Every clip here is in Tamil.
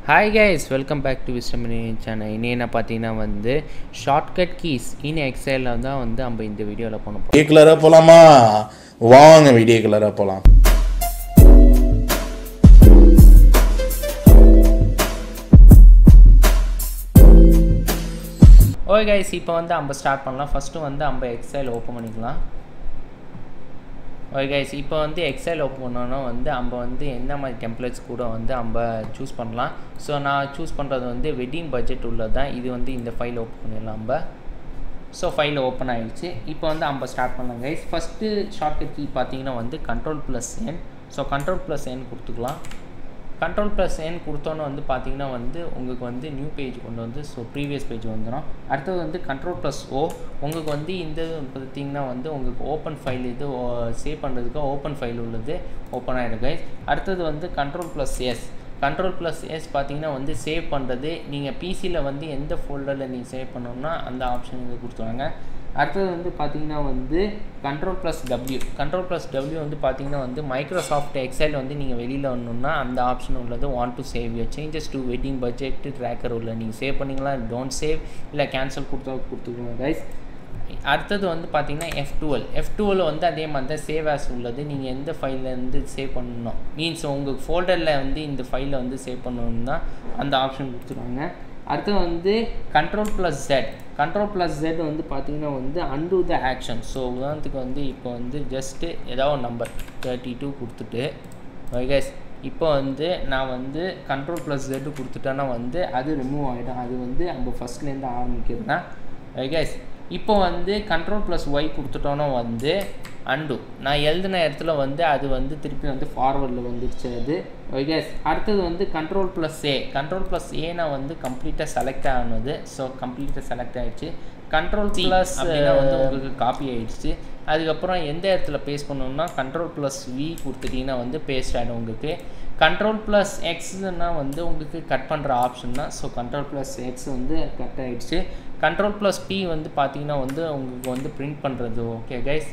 hi guys welcome back to விஸ்டமினி சேனல் இனி என்ன பார்த்தீங்கன்னா வந்து ஷார்ட்கட் கீஸ் இன் எக்ஸலில் தான் வந்து நம்ம இந்த வீடியோவில் பண்ண போகிறோம் வீடியோ கலராக போகலாமா வாங்க வீடியோ கலராக போகலாம் ஓகே கைஸ் இப்போ வந்து நம்ம ஸ்டார்ட் பண்ணலாம் ஃபஸ்ட்டு வந்து நம்ம எக்ஸல் ஓப்பன் பண்ணிக்கலாம் ஓகே கைஸ் இப்போ வந்து எக்ஸல் ஓப்பன் பண்ணோன்னா வந்து நம்ம வந்து என்ன மாதிரி டெம்ப்ளேட்ஸ் கூட வந்து நம்ம சூஸ் பண்ணலாம் ஸோ நான் சூஸ் பண்ணுறது வந்து வெட்டிங் பட்ஜெட் உள்ளது தான் இது வந்து இந்த ஃபைல் ஓப்பன் பண்ணிடலாம் நம்ம ஸோ ஃபைல் ஓப்பன் ஆகிடுச்சு இப்போ வந்து நம்ம ஸ்டார்ட் பண்ணலாம் கைஸ் ஃபஸ்ட்டு ஷார்ட்கட் கீ பார்த்தீங்கன்னா வந்து control plus N so control plus N கொடுத்துக்கலாம் கண்ட்ரோல் ப்ளஸ் என் கொடுத்தோன்னே வந்து பார்த்தீங்கன்னா வந்து உங்களுக்கு வந்து நியூ பேஜ் கொண்டு வந்து ஸோ ப்ரீவியஸ் பேஜ் வந்துடும் அடுத்தது வந்து கண்ட்ரோல் ப்ளஸ் ஓ உங்களுக்கு வந்து இந்த பார்த்தீங்கன்னா வந்து உங்களுக்கு ஓப்பன் ஃபைல் இது சேவ் பண்ணுறதுக்கு ஓப்பன் ஃபைல் உள்ளது ஓப்பன் ஆகிடும் கைஸ் அடுத்தது வந்து control plus S control plus S பார்த்தீங்கன்னா வந்து சேவ் பண்ணுறது நீங்கள் பிசியில் வந்து எந்த ஃபோல்டரில் நீங்கள் சேவ் பண்ணணும்னா அந்த ஆப்ஷன் இங்கே கொடுத்துருவாங்க அடுத்தது வந்து பார்த்தீங்கன்னா வந்து control plus W control plus W வந்து பார்த்தீங்கன்னா வந்து மைக்ரோசாஃப்ட் எக்ஸல் வந்து நீங்கள் வெளியில் வரணுன்னா அந்த ஆப்ஷன் உள்ளது want to save your changes to wedding budget tracker உள்ள நீங்கள் சேவ் பண்ணிங்களா டோன்ட் சேவ் இல்லை கேன்சல் கொடுத்தா கொடுத்துக்கோங்க கைஸ் அடுத்தது வந்து பார்த்தீங்கன்னா எஃப் டுவெல் எஃப் டுவெல் வந்து அதே மாதிரி தான் சேவ் ஆஸ் உள்ளது நீங்கள் எந்த ஃபைல்லேருந்து சேவ் பண்ணணும் மீன்ஸ் உங்கள் ஃபோல்டரில் வந்து இந்த ஃபைலை வந்து சேவ் பண்ணணுன்னா அந்த ஆப்ஷன் கொடுத்துருவாங்க அடுத்து வந்து control plus Z control plus Z வந்து பார்த்தீங்கன்னா வந்து அன்டூ த ஆக்ஷன் ஸோ உதாரணத்துக்கு வந்து இப்போ வந்து ஜஸ்ட்டு ஏதாவது ஒரு நம்பர் தேர்ட்டி டூ கொடுத்துட்டு வைகஸ் இப்போ வந்து நான் வந்து கண்ட்ரோல் ப்ளஸ் ஜெட்டு கொடுத்துட்டேன்னா வந்து அது ரிமூவ் ஆகிடும் அது வந்து நம்ம ஃபஸ்ட்லேருந்து ஆரம்பிக்கிறதுனா வைகஸ் இப்போ வந்து கண்ட்ரோல் ப்ளஸ் ஒய் கொடுத்துட்டோன்னா வந்து அண்டு நான் எழுதின இடத்துல வந்து அது வந்து திருப்பி வந்து ஃபார்வர்டில் வந்துடுச்சு அது ஓகேஸ் அடுத்தது வந்து control plus A control plus ஏனா வந்து கம்ப்ளீட்டாக செலக்ட் ஆனது ஸோ கம்ப்ளீட்டாக செலக்ட் ஆகிடுச்சு கண்ட்ரோல் ப்ளஸ் வந்து உங்களுக்கு காப்பி ஆகிடுச்சு அதுக்கப்புறம் எந்த இடத்துல பேஸ்ட் பண்ணணும்னா கண்ட்ரோல் ப்ளஸ் வி கொடுத்துட்டிங்கன்னா வந்து பேஸ்ட் ஆகிடும் உங்களுக்கு கண்ட்ரோல் ப்ளஸ் எக்ஸ்னா வந்து உங்களுக்கு கட் பண்ணுற ஆப்ஷன் தான் ஸோ கண்ட்ரோல் ப்ளஸ் எக்ஸ் வந்து கட் ஆகிடுச்சு கண்ட்ரோல் ப்ளஸ் பி வந்து பார்த்தீங்கன்னா வந்து உங்களுக்கு வந்து பிரிண்ட் பண்ணுறது okay guys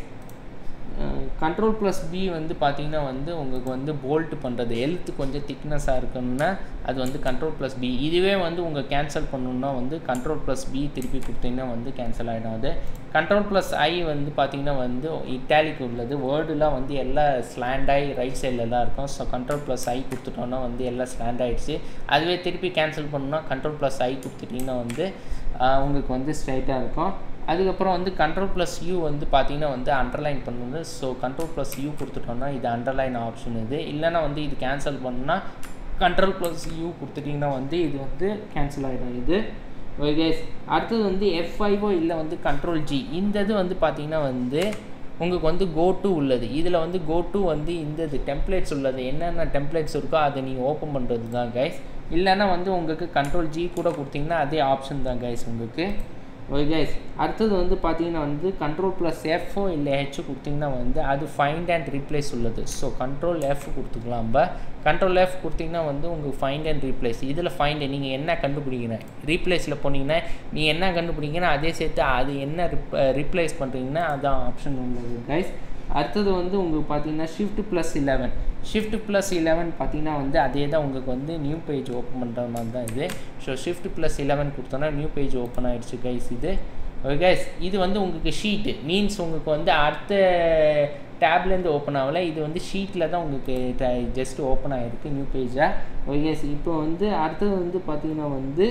control plus P வந்து பார்த்தீங்கன்னா வந்து உங்களுக்கு வந்து போல்ட் பண்ணுறது எழுத்து கொஞ்சம் திக்னஸாக இருக்கணும்னா அது வந்து கண்ட்ரோல் ப்ளஸ் பி இதுவே வந்து உங்கள் கேன்சல் பண்ணணுன்னா வந்து கண்ட்ரோல் ப்ளஸ் பி திருப்பி கொடுத்தீங்கன்னா வந்து கேன்சல் ஆகிடும் அது கண்ட்ரோல் ப்ளஸ் ஐ வந்து பார்த்தீங்கன்னா வந்து இட்டாலிக் உள்ளது வேர்டுலாம் வந்து எல்லாம் ஸ்லாண்ட் ஆகி ரைட் சைடில் தான் இருக்கும் ஸோ கண்ட்ரோல் ப்ளஸ் ஐ கொடுத்துட்டோன்னா வந்து எல்லாம் ஸ்லாண்ட் ஆகிடுச்சு அதுவே திருப்பி கேன்சல் பண்ணணும்னா கண்ட்ரோல் ப்ளஸ் ஐ கொடுத்துட்டிங்கன்னா வந்து உங்களுக்கு வந்து ஸ்ட்ரைட்டாக இருக்கும் அதுக்கப்புறம் வந்து கண்ட்ரோல் ப்ளஸ் யூ வந்து பார்த்தீங்கன்னா வந்து அண்டர்லைன் பண்ணுது ஸோ கண்ட்ரோல் ப்ளஸ் யூ கொடுத்துட்டோம்னா இது அண்டர்லைன் ஆப்ஷன் இது இல்லைனா வந்து இது கேன்சல் பண்ணால் கண்ட்ரோல் ப்ளஸ் யூ கொடுத்துட்டிங்கன்னா வந்து இது வந்து கேன்சல் ஆகிடும் இது ஓகேஸ் அடுத்தது வந்து எஃப் ஃபைவோ இல்லை வந்து கண்ட்ரோல் ஜி இந்த இது வந்து பார்த்தீங்கன்னா வந்து உங்களுக்கு வந்து கோ டு உள்ளது இதில் வந்து கோ டு வந்து இந்த இது டெம்ப்ளேட்ஸ் உள்ளது என்னென்ன டெம்ப்ளேட்ஸ் இருக்கோ அதை நீங்கள் ஓப்பன் பண்ணுறது தான் கைஸ் இல்லைன்னா வந்து உங்களுக்கு கண்ட்ரோல் ஜி கூட கொடுத்தீங்கன்னா அதே ஆப்ஷன் தான் கைஸ் உங்களுக்கு ஓகே கைஸ் அடுத்தது வந்து பார்த்தீங்கன்னா வந்து கண்ட்ரோல் ப்ளஸ் எஃப்ஓ இல்லை ஹெச் கொடுத்தீங்கன்னா வந்து அது ஃபைண்ட் அண்ட் ரீப்ளேஸ் உள்ளது ஸோ கண்ட்ரோல் எஃப் கொடுத்துக்கலாம் நம்ம கண்ட்ரோல் எஃப் கொடுத்தீங்கன்னா வந்து உங்களுக்கு ஃபைண்ட் அண்ட் ரீப்ளேஸ் இதில் ஃபைண்ட் நீங்கள் என்ன கண்டுபிடிக்கிறேன் ரீப்ளேஸில் போனீங்கன்னா நீ என்ன கண்டுபிடிங்கன்னா அதே சேர்த்து அது என்ன ரிப் ரீப்ளேஸ் பண்ணுறீங்கன்னா அதான் ஆப்ஷன் உள்ளது கைஸ் அடுத்தது வந்து உங்களுக்கு பார்த்தீங்கன்னா shift plus eleven shift plus eleven பார்த்தீங்கன்னா வந்து அதே தான் உங்களுக்கு வந்து நியூ பேஜ் ஓப்பன் பண்ணுற மாதிரி தான் இது ஸோ ஷிஃப்ட் ப்ளஸ் இலெவன் கொடுத்தோன்னா நியூ பேஜ் ஓப்பன் ஆகிடுச்சு கைஸ் இது ஓகே கைஸ் இது வந்து உங்களுக்கு ஷீட்டு மீன்ஸ் உங்களுக்கு வந்து அடுத்த டேப்லேருந்து ஓப்பன் ஆகலை இது வந்து ஷீட்டில் தான் உங்களுக்கு ஜஸ்ட் ஓப்பன் ஆகிருக்கு நியூ பேஜாக ஓகே இப்போ வந்து அடுத்தது வந்து பார்த்தீங்கன்னா வந்து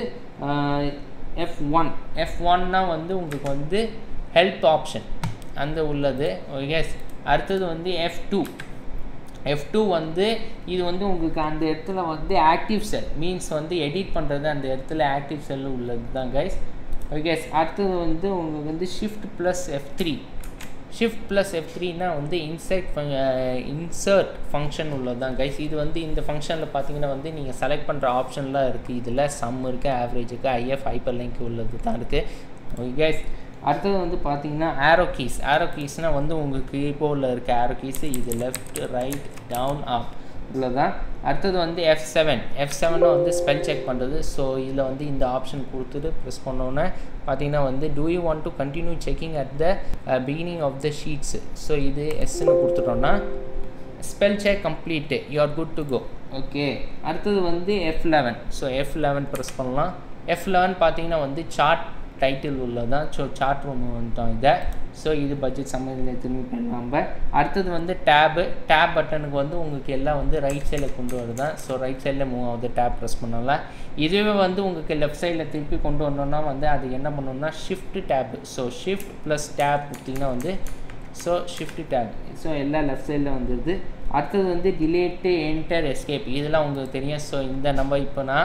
எஃப் ஒன் எஃப் ஒன்னா வந்து உங்களுக்கு வந்து ஹெல்ப் ஆப்ஷன் அந்த உள்ளது ஓகே அடுத்தது வந்து எஃப் டூ எஃப் டூ வந்து இது வந்து உங்களுக்கு அந்த இடத்துல வந்து ஆக்டிவ் செல் மீன்ஸ் வந்து எடிட் பண்ணுறது அந்த இடத்துல ஆக்டிவ் செல் உள்ளது தான் கைஸ் ஓகே அடுத்தது வந்து உங்களுக்கு வந்து shift plus F three shift plus F த்ரீனா வந்து இன்சர்ட் இன்சர்ட் ஃபங்க்ஷன் உள்ளது தான் கைஸ் இது வந்து இந்த ஃபங்க்ஷனில் பார்த்தீங்கன்னா வந்து நீங்கள் செலக்ட் பண்ணுற ஆப்ஷன்லாம் இருக்குது இதில் சம் இருக்குது ஆவரேஜ் இருக்குது ஐஎஃப் ஹைப்பர் லிங்க் உள்ளது தான் இருக்குது ஓகே கைஸ் அடுத்தது வந்து பார்த்தீங்கன்னா ஆரோ கீஸ் ஆரோ கீஸ்னால் வந்து உங்களுக்கு கீபோர்டில் இருக்க ஆரோ கீஸு இது லெஃப்ட் ரைட் டவுன் அப் இதில் தான் அடுத்தது வந்து எஃப் செவன் எஃப் செவனை வந்து ஸ்பெல் செக் பண்ணுறது ஸோ இதில் வந்து இந்த ஆப்ஷன் கொடுத்துட்டு ப்ரெஸ் பண்ணோன்னே பார்த்தீங்கன்னா வந்து do you want to continue checking at the beginning of the sheets so இது எஸ்ன்னு கொடுத்துட்டோன்னா spell check complete you are good to go okay அடுத்தது வந்து F eleven so F eleven press பண்ணலாம் எஃப் லெவன் பார்த்தீங்கன்னா வந்து சார்ட் டைட்டில் உள்ளதான் ஸோ சார்ட் ரூம் வந்துட்டோம் இதை ஸோ இது பட்ஜெட் சம்மதியில் திரும்பி பண்ணலாம் நம்ம அடுத்தது வந்து டேபு டேப் பட்டனுக்கு வந்து உங்களுக்கு எல்லாம் வந்து ரைட் சைடில் கொண்டு வருதான் ஸோ ரைட் சைடில் மூவ் ஆகுது டேப் ப்ரெஸ் பண்ணலாம் இதுவே வந்து உங்களுக்கு லெஃப்ட் சைடில் திருப்பி கொண்டு வந்தோம்னா வந்து அது என்ன பண்ணணும்னா shift tab so shift plus tab கொடுத்தீங்கன்னா வந்து ஸோ ஷிஃப்ட் டேப் ஸோ எல்லாம் லெஃப்ட் சைடில் வந்துடுது அடுத்தது வந்து டிலேட்டு என்டர் எஸ்கேப் இதெல்லாம் உங்களுக்கு தெரியும் ஸோ இந்த நம்ம இப்போ நான்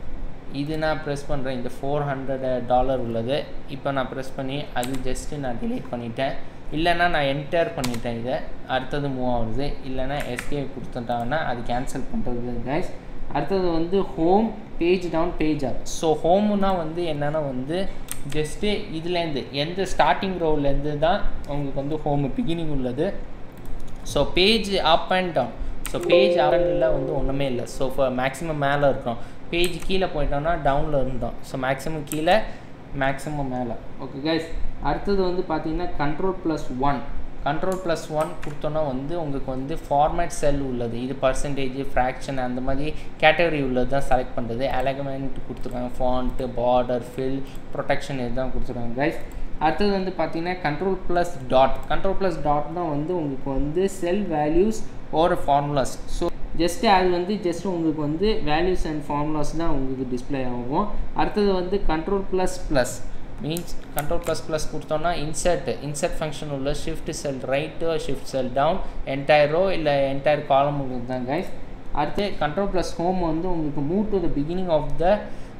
இது நான் ப்ரெஸ் பண்ணுறேன் இந்த ஃபோர் ஹண்ட்ரட் டாலர் உள்ளது இப்போ நான் ப்ரெஸ் பண்ணி அது ஜஸ்ட்டு நான் டிலீட் பண்ணிட்டேன் இல்லைன்னா நான் என்டர் பண்ணிட்டேன் இதை அடுத்தது மூவ் ஆகுது இல்லைன்னா எஸ்கே கொடுத்துட்டாங்கன்னா அது கேன்சல் பண்ணுறது கைஸ் அடுத்தது வந்து home page down page up so ஹோமுனா வந்து என்னென்னா வந்து ஜஸ்ட்டு இதுலேருந்து எந்த ஸ்டார்டிங் ரோவ்லேருந்து தான் உங்களுக்கு வந்து ஹோமு பிகினிங் உள்ளது so page up and down so page அப்பில் வந்து ஒன்றுமே இல்லை ஸோ இப்போ மேக்ஸிமம் மேலே இருக்கும் பேஜ் கீழே போயிட்டோம்னா டவுனில் இருந்தோம் ஸோ மேக்ஸிமம் கீழே மேக்ஸிமம் மேலே ஓகே கைஸ் அடுத்தது வந்து பார்த்தீங்கன்னா control plus one control plus one கொடுத்தோன்னா வந்து உங்களுக்கு வந்து ஃபார்மேட் செல் உள்ளது இது பர்சன்டேஜ் ஃப்ராக்ஷன் அந்த மாதிரி கேட்டகரி உள்ளது தான் செலக்ட் பண்ணுறது அலகமெண்ட் கொடுத்துருக்காங்க ஃபாண்ட்டு பார்டர் ஃபில் ப்ரொடெக்ஷன் இதுதான் கொடுத்துருக்காங்க கைஸ் அடுத்தது வந்து பார்த்தீங்கன்னா control plus dot control plus dot தான் வந்து உங்களுக்கு வந்து செல் வேல்யூஸ் ஒரு ஃபார்முலாஸ் ஸோ ஜஸ்ட்டு அது வந்து ஜஸ்ட் உங்களுக்கு வந்து வேல்யூஸ் அண்ட் ஃபார்முலாஸ் தான் உங்களுக்கு டிஸ்பிளே ஆகும் அடுத்தது வந்து control plus plus means control plus plus கொடுத்தோன்னா இன்சர்ட் இன்சர்ட் ஃபங்க்ஷன் உள்ள shift cell right shift cell down entire row இல்லை என்டையர் காலம் உங்களுக்கு தான் கைஸ் அடுத்து கண்ட்ரோல் ப்ளஸ் ஹோம் வந்து உங்களுக்கு move to the beginning of the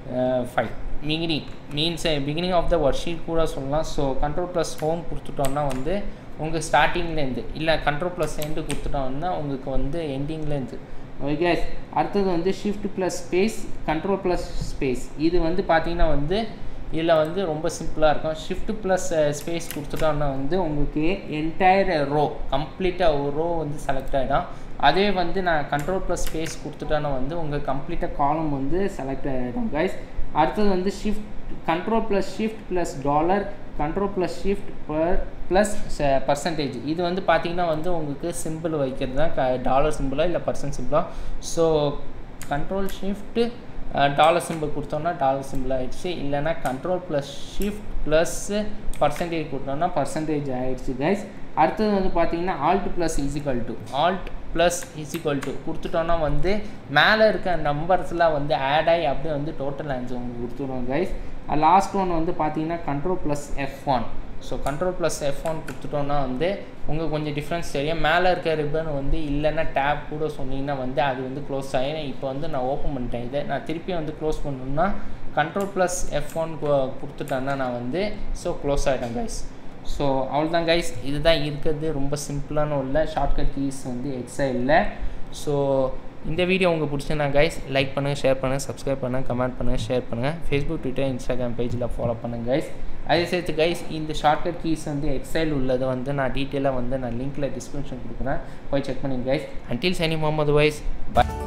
file beginning means beginning of the work sheet கூட சொல்லலாம் ஸோ கண்ட்ரோல் ப்ளஸ் ஹோம் கொடுத்துட்டோம்னா வந்து உங்கள் ஸ்டார்டிங்லேருந்து இல்லை கண்ட்ரோல் ப்ளஸ் எண்டு கொடுத்துட்டோம்னா உங்களுக்கு வந்து எண்டிங்லேருந்து ஓகே அடுத்தது வந்து shift plus space control plus space இது வந்து பார்த்திங்கன்னா வந்து இதில் வந்து ரொம்ப சிம்பிளாக இருக்கும் ஷிஃப்ட் ப்ளஸ் ஸ்பேஸ் கொடுத்துட்டோம்னா வந்து உங்களுக்கு என்டையர் ரோ கம்ப்ளீட்டாக ஒரு ரோ வந்து செலக்ட் ஆகிடும் அதே வந்து நான் கண்ட்ரோல் ப்ளஸ் ஸ்பேஸ் கொடுத்துட்டோன்னா வந்து உங்கள் கம்ப்ளீட்டாக காலம் வந்து செலக்ட் ஆகிடும் கைஸ் அடுத்தது வந்து shift control plus shift plus dollar control plus shift பர் ப்ளஸ் பர்சன்டேஜ் இது வந்து பார்த்திங்கன்னா வந்து உங்களுக்கு சிம்பிள் வைக்கிறது தான் டாலர் சிம்பிளாக இல்லை பர்சன்ட் சிம்பிளாக so control shift dollar symbol கொடுத்தோம்னா டாலர் சிம்பிள் ஆகிடுச்சு இல்லைனா control plus shift plus percentage கொடுத்தோம்னா பர்சன்டேஜ் ஆகிடுச்சு கைஸ் அடுத்தது வந்து பார்த்தீங்கன்னா alt plus equal to alt plus equal to கொடுத்துட்டோன்னா வந்து மேலே இருக்க நம்பர்ஸ்லாம் வந்து ஆட் ஆகி அப்படியே வந்து டோட்டல் ஆன்சர் உங்களுக்கு கொடுத்துருவோம் கைஸ் லாஸ்ட் ஒன் வந்து பார்த்தீங்கன்னா control plus F one so control plus F one கொடுத்துட்டோன்னா வந்து உங்களுக்கு கொஞ்சம் டிஃப்ரென்ஸ் தெரியும் மேலே இருக்க ரிப்பன் வந்து இல்லைன்னா டேப் கூட சொன்னீங்கன்னா வந்து அது வந்து க்ளோஸ் ஆகிடும் இப்போ வந்து நான் ஓப்பன் பண்ணிட்டேன் இதை நான் திருப்பி வந்து க்ளோஸ் பண்ணணும்னா கண்ட்ரோல் ப்ளஸ் எஃப் ஒன் கொடுத்துட்டேன்னா நான் வந்து ஸோ க்ளோஸ் ஆகிட்டேன் கைஸ் ஸோ அவ்வளோதான் கைஸ் இதுதான் இருக்கிறது ரொம்ப சிம்பிளான உள்ள ஷார்ட்கட் கீஸ் வந்து எக்ஸா இல்லை ஸோ இந்த வீடியோ உங்களுக்கு பிடிச்சிருந்தா கைஸ் லைக் பண்ணுங்கள் ஷேர் பண்ணுங்கள் சப்ஸ்கிரைப் பண்ணுங்கள் கமெண்ட் பண்ணுங்கள் ஷேர் பண்ணுங்கள் ஃபேஸ்புக் ட்விட்டர் இன்ஸ்டாகிராம் பேஜில் ஃபாலோ பண்ணுங்கள் கைஸ் அதே சேர்த்து கைஸ் இந்த ஷார்ட்கட் கீஸ் வந்து எக்ஸைல் உள்ளதை வந்து நான் டீட்டெயிலாக வந்து நான் லிங்க்கில் டிஸ்கிரிப்ஷன் கொடுக்குறேன் போய் செக் பண்ணுங்க கைஸ் அன்டில் சனி முகமது வைஸ் பை